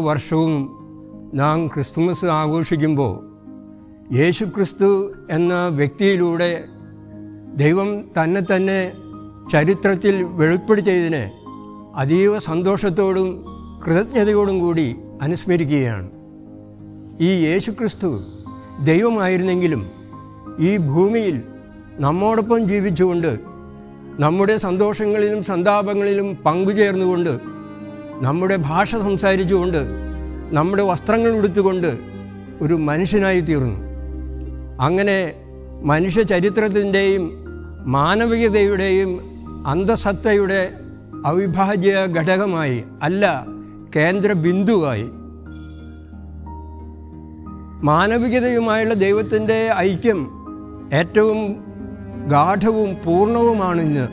വർഷവും നാം ക്രിസ്തുമസ് ആഘോഷിക്കുമ്പോൾ യേശുക്രിസ്തു എന്ന വ്യക്തിയിലൂടെ ദൈവം തന്നെ തന്നെ ചരിത്രത്തിൽ വെളിപ്പെടുത്തിയതിന് അതീവ സന്തോഷത്തോടും കൃതജ്ഞതയോടും കൂടി അനുസ്മരിക്കുകയാണ് ഈ യേശുക്രിസ്തു ദൈവമായിരുന്നെങ്കിലും ഈ ഭൂമിയിൽ നമ്മോടൊപ്പം ജീവിച്ചുകൊണ്ട് നമ്മുടെ സന്തോഷങ്ങളിലും സന്താപങ്ങളിലും പങ്കുചേർന്നുകൊണ്ട് നമ്മുടെ ഭാഷ സംസാരിച്ചുകൊണ്ട് നമ്മുടെ വസ്ത്രങ്ങൾ ഉടുത്തുകൊണ്ട് ഒരു മനുഷ്യനായി തീർന്നു അങ്ങനെ മനുഷ്യ ചരിത്രത്തിൻ്റെയും മാനവികതയുടെയും അന്തസത്തയുടെ അവിഭാജ്യ ഘടകമായി അല്ല കേന്ദ്ര ബിന്ദുവായി മാനവികതയുമായുള്ള ദൈവത്തിൻ്റെ ഐക്യം ഏറ്റവും ഗാഠവും പൂർണ്ണവുമാണ് ഇന്ന്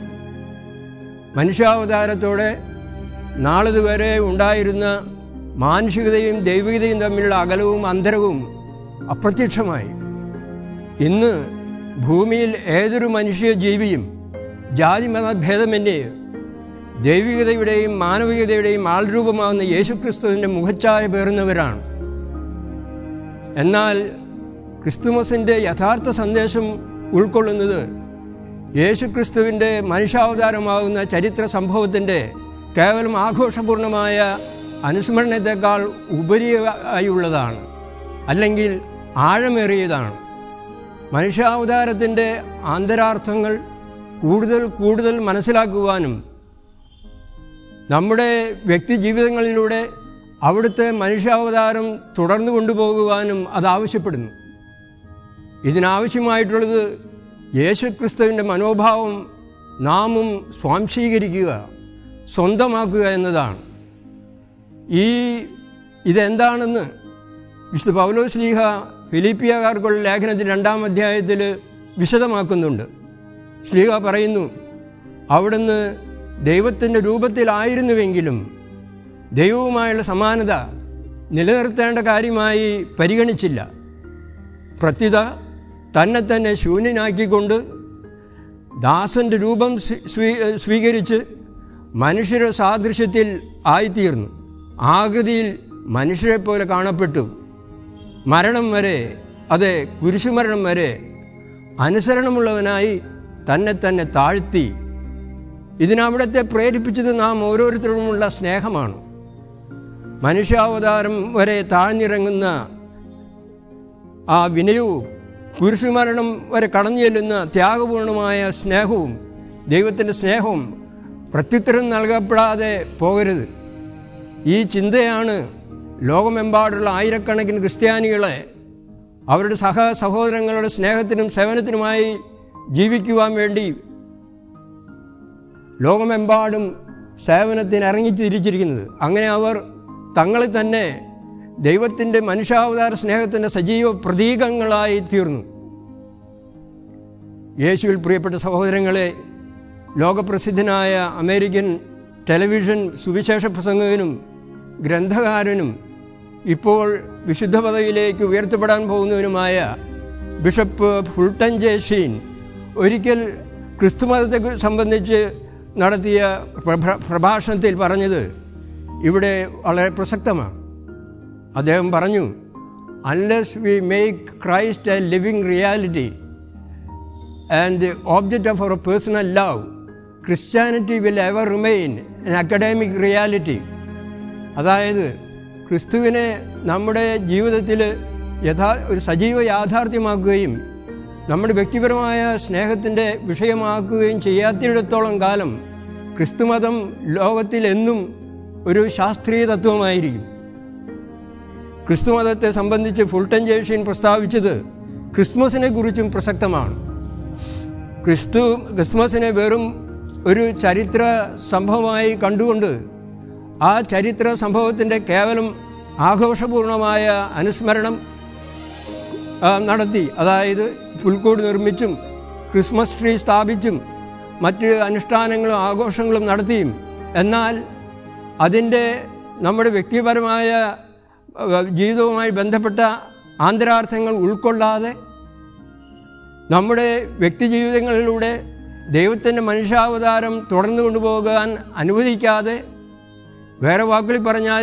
മനുഷ്യാവതാരത്തോടെ നാളിതുവരെ ഉണ്ടായിരുന്ന മാനുഷികതയും ദൈവികതയും തമ്മിലുള്ള അകലവും അന്തരവും അപ്രത്യക്ഷമായി ഇന്ന് ഭൂമിയിൽ ഏതൊരു മനുഷ്യ ജീവിയും ജാതി മതഭേദമന്യേ ദൈവികതയുടെയും മാനവികതയുടെയും ആൾരൂപമാകുന്ന യേശുക്രിസ്തുവിൻ്റെ മുഖച്ഛായ പേറുന്നവരാണ് എന്നാൽ ക്രിസ്തുമസിൻ്റെ യഥാർത്ഥ സന്ദേശം ഉൾക്കൊള്ളുന്നത് യേശുക്രിസ്തുവിൻ്റെ മനുഷ്യാവതാരമാകുന്ന ചരിത്ര സംഭവത്തിൻ്റെ കേവലം ആഘോഷപൂർണമായ അനുസ്മരണത്തെക്കാൾ ഉപരിയായുള്ളതാണ് അല്ലെങ്കിൽ ആഴമേറിയതാണ് മനുഷ്യാവതാരത്തിൻ്റെ ആന്തരാർത്ഥങ്ങൾ കൂടുതൽ കൂടുതൽ മനസ്സിലാക്കുവാനും നമ്മുടെ വ്യക്തി ജീവിതങ്ങളിലൂടെ അവിടുത്തെ മനുഷ്യാവതാരം തുടർന്നു കൊണ്ടുപോകുവാനും അത് ആവശ്യപ്പെടുന്നു ഇതിനാവശ്യമായിട്ടുള്ളത് യേശുക്രിസ്തുവിൻ്റെ മനോഭാവം നാമും സ്വാംശീകരിക്കുക സ്വന്തമാക്കുക എന്നതാണ് ഈ ഇതെന്താണെന്ന് വിശുദ്ധ പൗലോസ് ലീഹ ഫിലിപ്പിയക്കാർക്കുള്ള ലേഖനത്തിൽ രണ്ടാം അധ്യായത്തിൽ വിശദമാക്കുന്നുണ്ട് ശ്ലീഹ പറയുന്നു അവിടുന്ന് ദൈവത്തിൻ്റെ രൂപത്തിലായിരുന്നുവെങ്കിലും ദൈവവുമായുള്ള സമാനത നിലനിർത്തേണ്ട കാര്യമായി പരിഗണിച്ചില്ല പ്രത്യുത തന്നെ തന്നെ ശൂന്യനാക്കിക്കൊണ്ട് ദാസൻ്റെ രൂപം സ്വീ സ്വീകരിച്ച് മനുഷ്യരുടെ സാദൃശ്യത്തിൽ ആയിത്തീർന്നു ആകൃതിയിൽ മനുഷ്യരെപ്പോലെ കാണപ്പെട്ടു മരണം വരെ അതെ കുരിശുമരണം വരെ അനുസരണമുള്ളവനായി തന്നെ തന്നെ താഴ്ത്തി ഇതിനവിടത്തെ പ്രേരിപ്പിച്ചത് നാം ഓരോരുത്തരുമുള്ള സ്നേഹമാണ് മനുഷ്യാവതാരം വരെ താഴ്ന്നിറങ്ങുന്ന ആ വിനയവും കുരിശുമരണം വരെ കടന്നു ചെല്ലുന്ന ത്യാഗപൂർണമായ സ്നേഹവും ദൈവത്തിൻ്റെ സ്നേഹവും പ്രത്യുത്തരം നൽകപ്പെടാതെ പോകരുത് ഈ ചിന്തയാണ് ലോകമെമ്പാടുള്ള ആയിരക്കണക്കിന് ക്രിസ്ത്യാനികളെ അവരുടെ സഹ സഹോദരങ്ങളുടെ സ്നേഹത്തിനും സേവനത്തിനുമായി ജീവിക്കുവാൻ വേണ്ടി ലോകമെമ്പാടും സേവനത്തിന് ഇറങ്ങിത്തിരിച്ചിരിക്കുന്നത് അങ്ങനെ അവർ തങ്ങളെ തന്നെ ദൈവത്തിൻ്റെ മനുഷ്യാവതാര സ്നേഹത്തിൻ്റെ സജീവ പ്രതീകങ്ങളായി തീർന്നു യേശുവിൽ പ്രിയപ്പെട്ട സഹോദരങ്ങളെ ലോകപ്രസിദ്ധനായ അമേരിക്കൻ ടെലിവിഷൻ സുവിശേഷ പ്രസംഗകനും ഗ്രന്ഥകാരനും ഇപ്പോൾ വിശുദ്ധ പദവിയിലേക്ക് ഉയർത്തപ്പെടാൻ പോകുന്നവനുമായ ബിഷപ്പ് ഫുൾട്ടൻ ജെ ഷീൻ ഒരിക്കൽ ക്രിസ്തുമതത്തെ സംബന്ധിച്ച് നടത്തിയ പ്രഭ- പ്രഭാഷണത്തിൽ പറഞ്ഞത് ഇവിടെ വളരെ പ്രസക്തമാണ് അദ്ദേഹം പറഞ്ഞു unless we make Christ a living reality and the object of our personal love Christianity will ever remain an academic reality അതായത് ക്രിസ്തുവിനെ നമ്മുടെ ജീവിതത്തിൽ യഥാ ഒരു സജീവ യാഥാർത്ഥ്യമാക്കുകയും നമ്മുടെ വ്യക്തിപരമായ സ്നേഹത്തിൻ്റെ വിഷയമാക്കുകയും ചെയ്യാത്തിടത്തോളം കാലം ക്രിസ്തുമതം ലോകത്തിൽ എന്നും ഒരു ശാസ്ത്രീയ തത്വമായിരിക്കും ക്രിസ്തുമതത്തെ സംബന്ധിച്ച് ഫുൾട്ടൻ ജേഷ്യൻ പ്രസ്താവിച്ചത് ക്രിസ്മസിനെ കുറിച്ചും പ്രസക്തമാണ് ക്രിസ്തു ക്രിസ്മസിനെ വെറും ഒരു ചരിത്ര സംഭവമായി കണ്ടുകൊണ്ട് ആ ചരിത്ര സംഭവത്തിൻ്റെ കേവലം ആഘോഷപൂർണമായ അനുസ്മരണം ആ, നടത്തി അതായത് പുൽക്കൂട് നിർമ്മിച്ചും ക്രിസ്മസ് ട്രീ സ്ഥാപിച്ചും മറ്റ് അനുഷ്ഠാനങ്ങളും ആഘോഷങ്ങളും നടത്തിയും എന്നാൽ അതിൻ്റെ നമ്മുടെ വ്യക്തിപരമായ ആ, ജീവിതവുമായി ബന്ധപ്പെട്ട ആന്തരാർത്ഥങ്ങൾ ഉൾക്കൊള്ളാതെ നമ്മുടെ വ്യക്തിജീവിതങ്ങളിലൂടെ ദൈവത്തിൻ്റെ മനുഷ്യാവതാരം തുടർന്നു കൊണ്ടുപോകാൻ അനുവദിക്കാതെ വേറെ വാക്കുകളിൽ പറഞ്ഞാൽ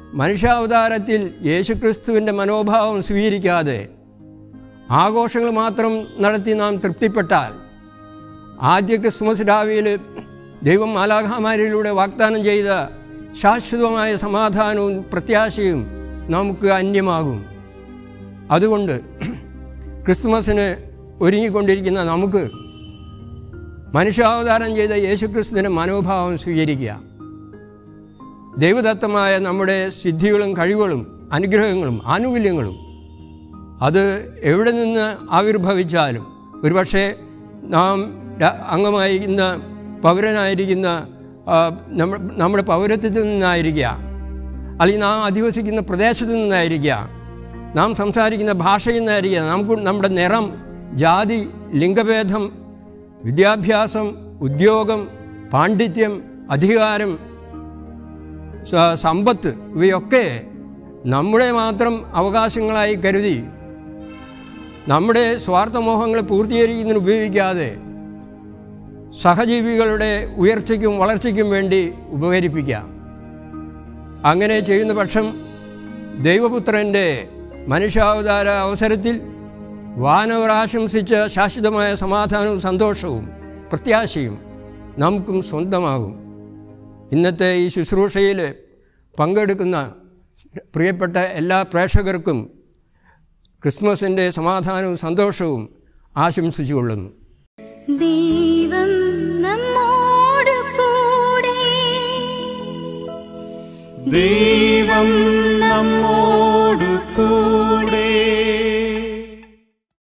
മനുഷ്യാവതാരത്തിൽ യേശുക്രിസ്തുവിൻ്റെ മനോഭാവം സ്വീകരിക്കാതെ ആഘോഷങ്ങൾ മാത്രം നടത്തി നാം തൃപ്തിപ്പെട്ടാൽ ആദ്യ ക്രിസ്മസ് രാവിയിൽ ദൈവം മാലാഖാമാരിലൂടെ വാഗ്ദാനം ചെയ്ത ശാശ്വതമായ സമാധാനവും പ്രത്യാശയും നമുക്ക് അന്യമാകും അതുകൊണ്ട് ക്രിസ്മസിന് ഒരുങ്ങിക്കൊണ്ടിരിക്കുന്ന നമുക്ക് മനുഷ്യാവതാരം ചെയ്ത യേശുക്രിസ്തുവിൻ്റെ മനോഭാവം സ്വീകരിക്കുക ദൈവദത്തമായ നമ്മുടെ സിദ്ധികളും കഴിവുകളും അനുഗ്രഹങ്ങളും ആനുകൂല്യങ്ങളും അത് എവിടെ നിന്ന് ആവിർഭവിച്ചാലും ഒരുപക്ഷെ നാം ര- അംഗമായിരിക്കുന്ന പൗരനായിരിക്കുന്ന ആ, നമ്മ- നമ്മുടെ പൗരത്വത്തിൽ നിന്നായിരിക്കുക അല്ലെങ്കിൽ നാം അധിവസിക്കുന്ന പ്രദേശത്തു നിന്നായിരിക്കുക നാം സംസാരിക്കുന്ന ഭാഷയിൽ നിന്നായിരിക്കുക നമുക്ക് നമ്മുടെ നിറം ജാതി ലിംഗഭേദം വിദ്യാഭ്യാസം ഉദ്യോഗം പാണ്ഡിത്യം അധികാരം സ- സമ്പത്ത് ഇവയൊക്കെ നമ്മുടെ മാത്രം അവകാശങ്ങളായി കരുതി നമ്മുടെ സ്വാർത്ഥമോഹങ്ങളെ പൂർത്തീകരിക്കുന്നതിന് ഉപയോഗിക്കാതെ സഹജീവികളുടെ ഉയർച്ചയ്ക്കും വളർച്ചയ്ക്കും വേണ്ടി ഉപകരിപ്പിക്കാം അങ്ങനെ ചെയ്യുന്ന പക്ഷം ദൈവപുത്രൻ്റെ മനുഷ്യാവതാര അവസരത്തിൽ വാനവർ ആശംസിച്ച ശാശ്വതമായ സമാധാനവും സന്തോഷവും പ്രത്യാശയും നമുക്കും സ്വന്തമാകും ഇന്നത്തെ ഈ ശുശ്രൂഷയിൽ പങ്കെടുക്കുന്ന പ്രിയപ്പെട്ട എല്ലാ പ്രേക്ഷകർക്കും ക്രിസ്മസിൻ്റെ സമാധാനവും സന്തോഷവും ആശംസിച്ചുകൊള്ളുന്നു ദൈവം നമ്മോട് കൂടെ ദൈവം നമ്മോട്